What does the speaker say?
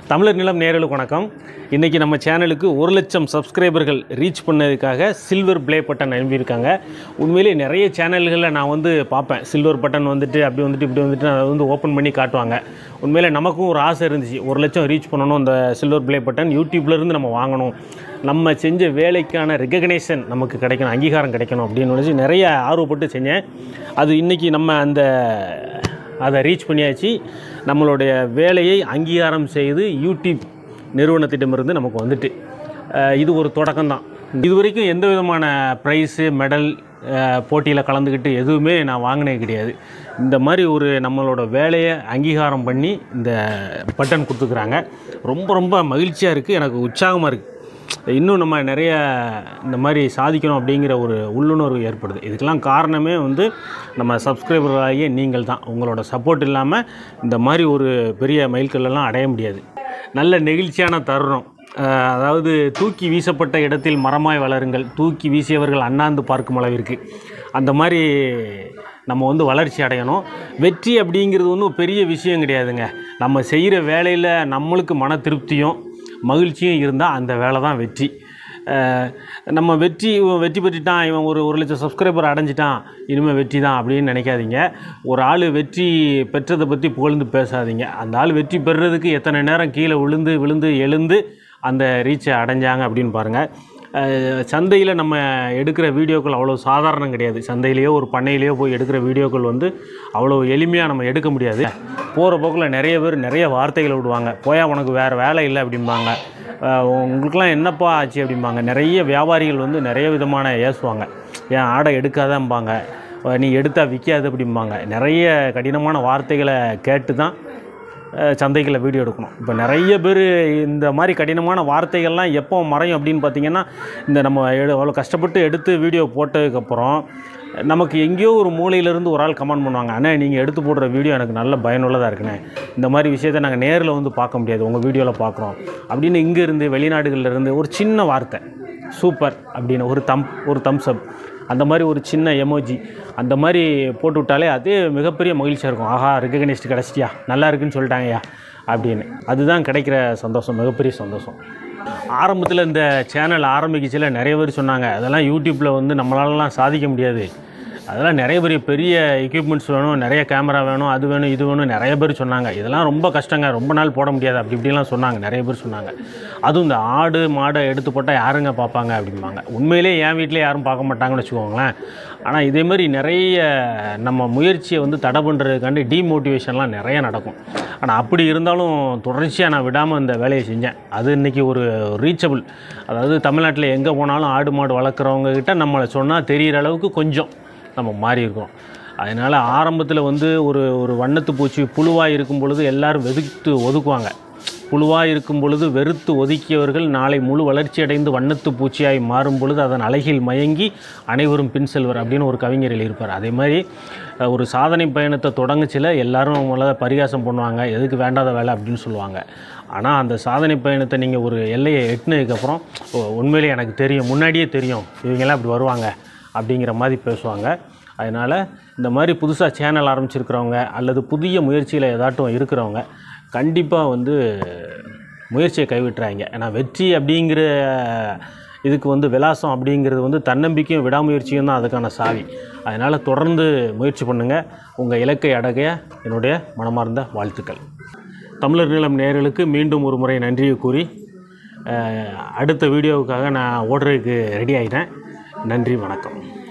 தமிழர் நிலம் நேரலுக்கு வணக்கம் இன்றைக்கி நம்ம சேனலுக்கு ஒரு லட்சம் சப்ஸ்கிரைபர்கள் ரீச் பண்ணதுக்காக சில்வர் ப்ளே பட்டன் அனுப்பியிருக்காங்க உண்மையிலே நிறைய சேனல்களில் நான் வந்து பார்ப்பேன் சில்வர் பட்டன் வந்துட்டு அப்படி வந்துட்டு இப்படி வந்துட்டு அதை வந்து ஓப்பன் பண்ணி காட்டுவாங்க உண்மையிலே நமக்கும் ஒரு ஆசை இருந்துச்சு ஒரு லட்சம் ரீச் பண்ணணும் இந்த சில்வர் ப்ளே பட்டன் யூடியூப்லேருந்து நம்ம வாங்கணும் நம்ம செஞ்ச வேலைக்கான ரெகக்னேஷன் நமக்கு கிடைக்கணும் அங்கீகாரம் கிடைக்கணும் அப்படின்னு நினச்சி நிறைய ஆர்வப்பட்டு செஞ்சேன் அது இன்றைக்கி நம்ம அந்த அதை ரீச் பண்ணியாச்சு நம்மளுடைய வேலையை அங்கீகாரம் செய்து யூடியூப் நிறுவனத்திடமிருந்து நமக்கு வந்துட்டு அஹ் இது ஒரு தொடக்கம்தான் இது வரைக்கும் எந்த விதமான ப்ரைஸு மெடல் போட்டியில் கலந்துக்கிட்டு எதுவுமே நான் வாங்கினது கிடையாது இந்த மாதிரி ஒரு நம்மளோட வேலையை அங்கீகாரம் பண்ணி இந்த பட்டன் கொடுத்துக்கிறாங்க ரொம்ப ரொம்ப மகிழ்ச்சியாக இருக்குது எனக்கு உற்சாகமாக இருக்குது இன்னும் நம்ம நிறைய இந்த மாதிரி சாதிக்கணும் அப்படிங்கிற ஒரு உள்ளுணர்வு ஏற்படுது இதுக்கெல்லாம் காரணமே வந்து நம்ம சப்ஸ்கிரைபர்களாகிய நீங்கள் தான் உங்களோட சப்போர்ட் இல்லாமல் இந்த மாதிரி ஒரு பெரிய மைல்கல்லெல்லாம் அடைய முடியாது நல்ல நெகிழ்ச்சியான தருணம் அஹ் அதாவது தூக்கி வீசப்பட்ட இடத்தில் மரமாய் வளருங்கள் தூக்கி வீசியவர்கள் அண்ணாந்து பார்க்கும் அளவிற்கு அந்த மாதிரி நம்ம வந்து வளர்ச்சி அடையணும் வெற்றி அப்படிங்கிறது ஒன்றும் பெரிய விஷயம் கிடையாதுங்க நம்ம செய்கிற வேலையில் நம்மளுக்கு மன திருப்தியும் மகிழ்ச்சியும் இருந்தால் அந்த வேலை தான் வெற்றி அஹ் நம்ம வெற்றி இவன் வெற்றி பெற்றுட்டான் இவன் ஒரு ஒரு லட்சம் சப்ஸ்கிரைபர் அடைஞ்சிட்டான் இனிமேல் வெற்றி தான் அப்படின்னு நினைக்காதீங்க ஒரு ஆள் வெற்றி பெற்றதை பற்றி புகழ்ந்து பேசாதீங்க அந்த ஆள் வெற்றி பெறுறதுக்கு எத்தனை நேரம் கீழே விழுந்து விழுந்து எழுந்து அந்த ரீச்சை அடைஞ்சாங்க அப்படின்னு பாருங்கள் சந்தையில் நம்ம எடுக்கிற வீடியோக்கள் அவ்வளோ சாதாரணம் கிடையாது சந்தையிலேயோ ஒரு பண்ணையிலேயோ போய் எடுக்கிற வீடியோக்கள் வந்து அவ்வளோ எளிமையாக நம்ம எடுக்க முடியாது போகிற போக்கில் நிறைய பேர் நிறைய வார்த்தைகளை விடுவாங்க போயா உனக்கு வேறு வேலை இல்லை அப்படிம்பாங்க அஹ் உங்களுக்கெல்லாம் என்னப்பா ஆச்சு அப்படிம்பாங்க நிறைய வியாபாரிகள் வந்து நிறைய விதமான ஏசுவாங்க ஏன் ஆடை எடுக்காதம்பாங்க அஹ் நீ எடுத்தால் விற்காது அப்படிம்பாங்க நிறைய கடினமான வார்த்தைகளை கேட்டு தான் அஹ் சந்தைகளில் வீடியோ எடுக்கணும் இப்போ நிறைய பேர் இந்த மாதிரி கடினமான வார்த்தைகள்லாம் எப்போ மறையும் அப்படின்னு பார்த்தீங்கன்னா இந்த நம்ம எடு அவ்வளோ கஷ்டப்பட்டு எடுத்து வீடியோ போட்டதுக்கப்புறம் நமக்கு எங்கேயோ ஒரு மூலையிலேருந்து ஒரு ஆள் கமெண்ட் பண்ணுவாங்க அண்ணா நீங்கள் எடுத்து போடுற வீடியோ எனக்கு நல்ல பயனுள்ளதாக இருக்குண்ணே இந்த மாதிரி விஷயத்தை நாங்கள் நேரில் வந்து பார்க்க முடியாது உங்கள் வீடியோவில் பார்க்குறோம் அப்படின்னு இங்கேருந்து வெளிநாடுகள்ல இருந்து ஒரு சின்ன வார்த்தை சூப்பர் அப்படின்னு ஒரு தம் ஒரு தம்ஸ் அப் அந்த மாதிரி ஒரு சின்ன எமோஜி அந்த மாதிரி போட்டு விட்டாலே அதே மிகப்பெரிய மகிழ்ச்சியாக இருக்கும் ஆஹா ரெகக்னைஸ்ட் கிடச்சிட்டியா நல்லா இருக்குன்னு சொல்லிட்டாங்கய்யா அப்படின்னு அதுதான் கிடைக்கிற சந்தோஷம் மிகப்பெரிய சந்தோஷம் ஆரம்பத்தில் இந்த சேனல் ஆரம்பிக்கச்சில நிறைய பேர் சொன்னாங்க அதெல்லாம் யூடியூப்பில் வந்து நம்மளாலலாம் சாதிக்க முடியாது அதெல்லாம் நிறைய பெரிய பெரிய எக்யூப்மெண்ட்ஸ் வேணும் நிறைய கேமரா வேணும் அது வேணும் இது வேணும் நிறைய பேர் சொன்னாங்க இதெல்லாம் ரொம்ப கஷ்டங்க ரொம்ப நாள் போட முடியாது அப்படி இப்படிலாம் சொன்னாங்க நிறைய பேர் சொன்னாங்க அதுவும் இந்த ஆடு மாடை எடுத்து போட்டால் யாருங்க பார்ப்பாங்க அப்படிம்பாங்க உண்மையிலே என் வீட்டில் யாரும் பார்க்க மாட்டாங்கன்னு வச்சுக்கோங்களேன் ஆனால் இதே மாதிரி நிறைய நம்ம முயற்சியை வந்து தடை பண்ணுறதுக்காண்டி டீமோட்டிவேஷன்லாம் நிறைய நடக்கும் ஆனால் அப்படி இருந்தாலும் தொடர்ச்சியாக நான் விடாமல் இந்த வேலையை செஞ்சேன் அது இன்றைக்கி ஒரு ரீச்சபிள் அதாவது தமிழ்நாட்டில் எங்கே போனாலும் ஆடு மாடு வளர்க்குறவங்க கிட்ட நம்மளை சொன்னால் தெரிகிற அளவுக்கு கொஞ்சம் நம்ம மாறி இருக்கோம் அதனால் ஆரம்பத்தில் வந்து ஒரு ஒரு வண்ணத்து பூச்சி புழுவாக இருக்கும் பொழுது எல்லாரும் வெதுத்து ஒதுக்குவாங்க புழுவாக இருக்கும் பொழுது வெறுத்து ஒதுக்கியவர்கள் நாளை முழு வளர்ச்சி அடைந்து வண்ணத்து பூச்சியாய் மாறும் பொழுது அதன் அழகில் மயங்கி அனைவரும் பின் செல்வர் அப்படின்னு ஒரு கவிஞர் எழுதியிருப்பார் அதே மாதிரி அஹ், ஒரு சாதனை பயணத்தை தொடங்குச்சில எல்லாரும் அவங்கள பரிகாசம் பண்ணுவாங்க எதுக்கு வேண்டாத வேலை அப்படின்னு சொல்லுவாங்க ஆனால் அந்த சாதனை பயணத்தை நீங்கள் ஒரு எல்லையை எட்டினதுக்கப்புறம் "ஓ, உண்மையிலே எனக்கு தெரியும் முன்னாடியே தெரியும் இவங்கெல்லாம் இப்படி வருவாங்க அப்படிங்கிற மாதிரி பேசுவாங்க அதனால் இந்த மாதிரி புதுசாக சேனல் ஆரம்பிச்சிருக்கிறவங்க அல்லது புதிய முயற்சியில் ஏதாட்டும் இருக்கிறவங்க கண்டிப்பாக வந்து முயற்சியை கைவிட்டுறாங்க ஏன்னா வெற்றி அப்படிங்கிற இதுக்கு வந்து விலாசம் அப்படிங்கிறது வந்து தன்னம்பிக்கையும் விடாமுயற்சியும் தான் அதுக்கான சாவி அதனால் தொடர்ந்து முயற்சி பண்ணுங்கள் உங்கள் இலக்கை அடைய என்னுடைய மனமார்ந்த வாழ்த்துக்கள் தமிழர் நிலம் நேயர்களுக்கு மீண்டும் ஒரு முறை நன்றியை கூறி அஹ், அடுத்த வீடியோவுக்காக நான் ஓடுறதுக்கு ரெடி ஆகிட்டேன் நன்றி வணக்கம்